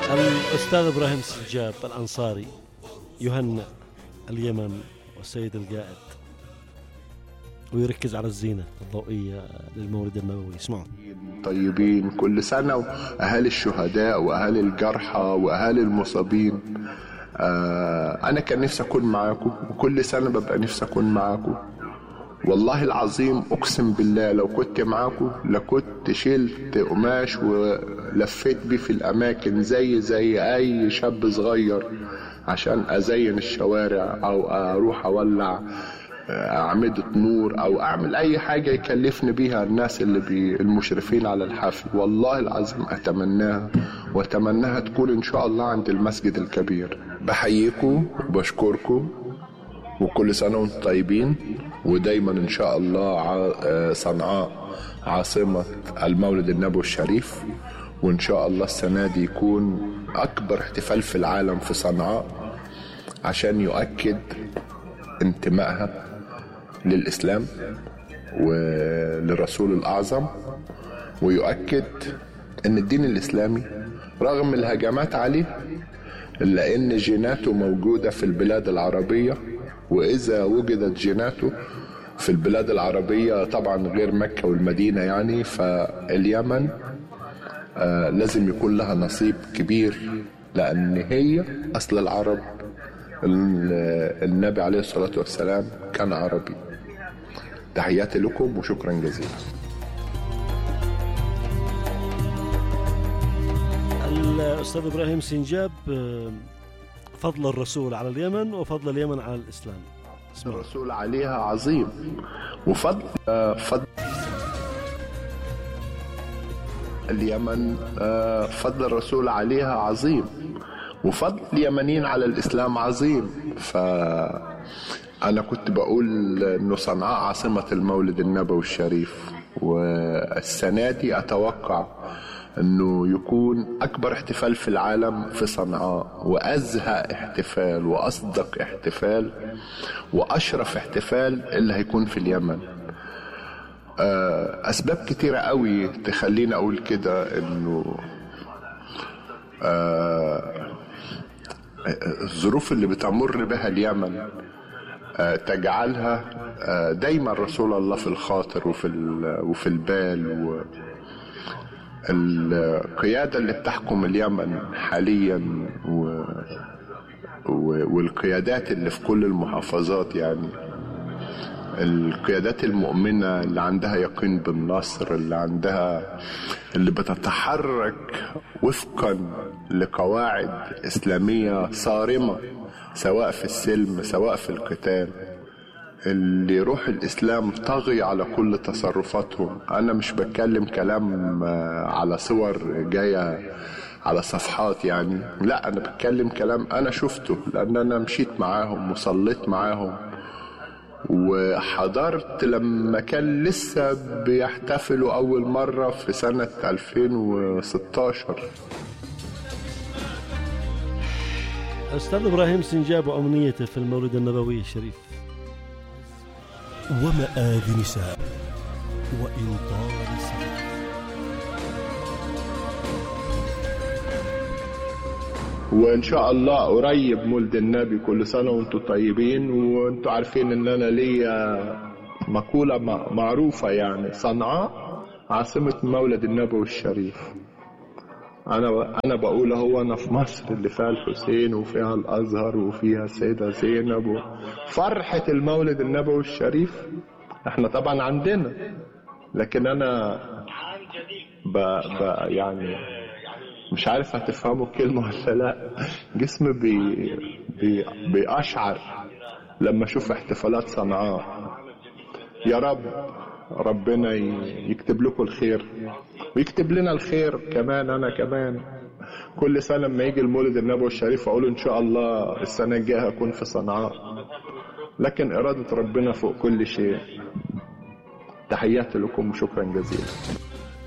الأستاذ إبراهيم سجاب الأنصاري يهنئ اليمن والسيد القائد ويركز على الزينة الضوئية للمولد النبوي اسمعوا طيبين كل سنة وأهالي الشهداء وأهالي الجرحى وأهالي المصابين آه أنا كان نفسي أكون معاكم وكل سنة ببقى نفسي أكون معاكم والله العظيم اقسم بالله لو كنت معاكم لكنت شلت قماش ولفيت بيه في الاماكن زي زي اي شاب صغير عشان ازين الشوارع او اروح اولع اعمدة نور او اعمل اي حاجة يكلفني بيها الناس اللي بي المشرفين على الحفل والله العظيم اتمناها واتمناها تكون ان شاء الله عند المسجد الكبير بحييكم وبشكركم وكل سنة وانتم طيبين ودايما ان شاء الله ع- صنعاء عاصمة المولد النبوي الشريف وان شاء الله السنة دي يكون اكبر احتفال في العالم في صنعاء عشان يؤكد انتمائها للإسلام وللرسول الأعظم ويؤكد أن الدين الإسلامي رغم الهجمات عليه إلا أن جيناته موجودة في البلاد العربية وإذا وجدت جيناته في البلاد العربية طبعا غير مكة والمدينة يعني فاليمن آه لازم يكون لها نصيب كبير لأن هي أصل العرب ال- النبي عليه الصلاة والسلام كان عربي تحياتي لكم وشكرا جزيلا الأستاذ إبراهيم سنجاب آه، فضل الرسول على اليمن وفضل اليمن على الإسلام اسمعوا الرسول عليها عظيم وفضل آه، فضل اليمن آه، فضل الرسول عليها عظيم وفضل اليمنيين على الإسلام عظيم فأنا كنت بقول إنه صنعاء عاصمة المولد النبوي الشريف والسنة دي أتوقع انه يكون اكبر احتفال في العالم في صنعاء وازهى احتفال واصدق احتفال واشرف احتفال اللي هيكون في اليمن آه، اسباب كتيرة قوي تخليني اقول كده انه آه، الظروف اللي بتمر بها اليمن آه، تجعلها آه، دايما رسول الله في الخاطر وفي ال- وفي البال و القيادة اللي بتحكم اليمن حاليا و... و... والقيادات اللي في كل المحافظات يعني القيادات المؤمنة اللي عندها يقين بالنصر اللي عندها اللي بتتحرك وفقا لقواعد إسلامية صارمة سواء في السلم سواء في القتال اللي روح الإسلام طاغي على كل تصرفاتهم أنا مش بتكلم كلام آه، على صور جاية على صفحات يعني لا أنا بتكلم كلام أنا شفته لأن أنا مشيت معاهم وصليت معاهم وحضرت لما كان لسه بيحتفلوا أول مرة في سنة 2016 الأستاذ إبراهيم سنجاب وأمنيته في المولد النبوي الشريف ومآذن نساء وإن طال السبيل وان شاء الله قريب مولد النبي كل سنه وانتم طيبين وانتم عارفين ان انا ليا مقوله م- معروفه يعني صنعاء عاصمه مولد النبوي الشريف انا انا بقول هو انا في مصر اللي فيها الحسين وفيها الازهر وفيها السيده زينب و- فرحه المولد النبوي الشريف احنا طبعا عندنا لكن انا ب... ب... يعني مش عارف هتفهموا الكلمة ولا لا جسمي بي بي بيقشعر لما اشوف احتفالات صنعاء يا رب ربنا ي- يكتب لكم الخير ويكتب لنا الخير كمان انا كمان كل سنة لما يجي المولد النبوي الشريف اقول ان شاء الله السنة الجاية هكون في صنعاء لكن ارادة ربنا فوق كل شيء تحياتي لكم وشكرا جزيلا